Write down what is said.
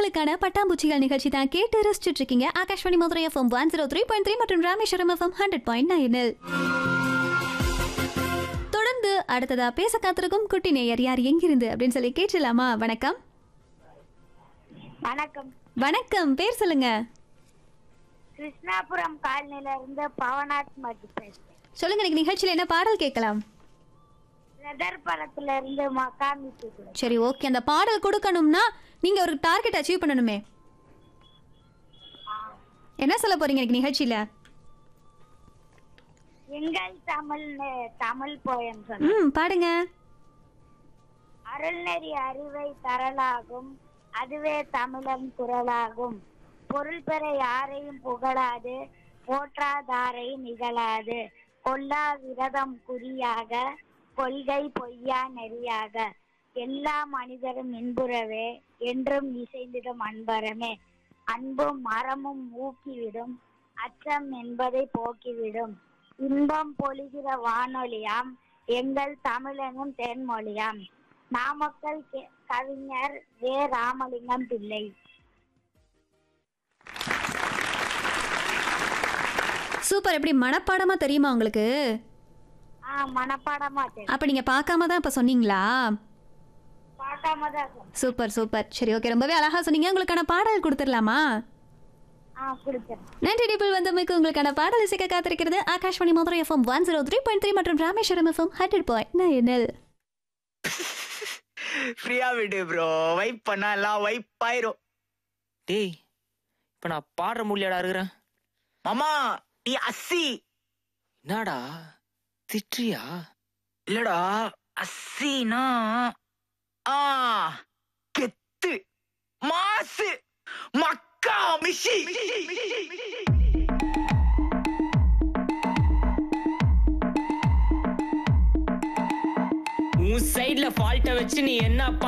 உங்களுக்கான பட்டாம்பூச்சிகள் நிகழ்ச்சி தான் கேட்டு ரசிச்சுட்டு இருக்கீங்க Akashvani Madurai FM one zero three point three மற்றும் ராமேஸ்வரம் எஃப்எம் ஹண்ட்ரட் பாயிண்ட் நைனில் தொடர்ந்து அடுத்ததா பேச காத்திருக்கும் குட்டி நேயர் யார் எங்கிருந்து அப்படின்னு சொல்லி கேட்டலாமா வணக்கம் வணக்கம் வணக்கம் பேர் சொல்லுங்க கிருஷ்ணாபுரம் காலனில இருந்து பவனாத் மதி பேசுறேன் சொல்லுங்க இன்னைக்கு நிகழ்ச்சியில் என்ன பாடல் கேட்கலாம் பிரதர் படத்துல இருந்து மக்காமி தூக்குறேன் சரி ஓகே அந்த பாடல் கொடுக்கணும்னா நீங்க ஒரு டார்கெட் அச்சீவ் பண்ணணுமே என்ன சொல்ல போறீங்க இன்னைக்கு நிகழ்ச்சியில எங்கள் தமிழ் நெ- தமிழ் போயம் சொன்ன ம் பாடுங்க அருள்நெறி அறிவை தரலாகும் அதுவே தமிழன் குரலாகும் பொருள் பெற யாரையும் புகழாது போற்றாதாரை நிகழாது கொல்லா விரதம் குறியாக கொள்கை பொய்யா நெறியாக எல்லா மனிதரும் இன்புறவே என்றும் இசைந்திடும் அன்பரமே அன்பும் மரமும் ஊக்கிவிடும் அச்சம் என்பதை போக்கிவிடும் இன்பம் பொழிகிற வானொலியாம் எங்கள் தமிழனும் தென்மொழியாம் நாமக்கல் கே- கவிஞர் வே ராமலிங்கம் பிள்ளை சூப்பர் எப்படி மனப்பாடமா தெரியுமா உங்களுக்கு ஆ மனப்பாடமா தெரியும் அப்ப நீங்க பார்க்காம தான் இப்ப சொன்னீங்களா பார்க்காம தான் சொன்னேன். சூப்பர் சூப்பர் சரி ஓகே ரொம்பவே அழகா சொன்னீங்க உங்களுக்கான பாடல் கொடுத்துடலாமா ஆ கொடுத்துறேன் நன்றி டிபிள் வந்தமைக்கு உங்களுக்கான பாடல் இசைக்க காத்திருக்கிறது Akashvani Madurai FM one zero three point three மற்றும் ராமேஸ்வரம் எஃப்எம் ஹண்ட்ரட் பாயிண்ட் நைனில் ஃப்ரீயா விடு ப்ரோ வைப் பண்ணா எல்லாம் வைப் ஆயிரும் டேய் இப்ப நான் பாடுற முடியலடா இருக்கிறேன் மாமா நீ அஸ்ஸி என்னடா திட்டுறியா இல்லடா அஸ்ஸினா ஆ கெத்து மாசு மக்கா மிஷி உன் சைடுல ஃபால்ட்ட வச்சு நீ என்ன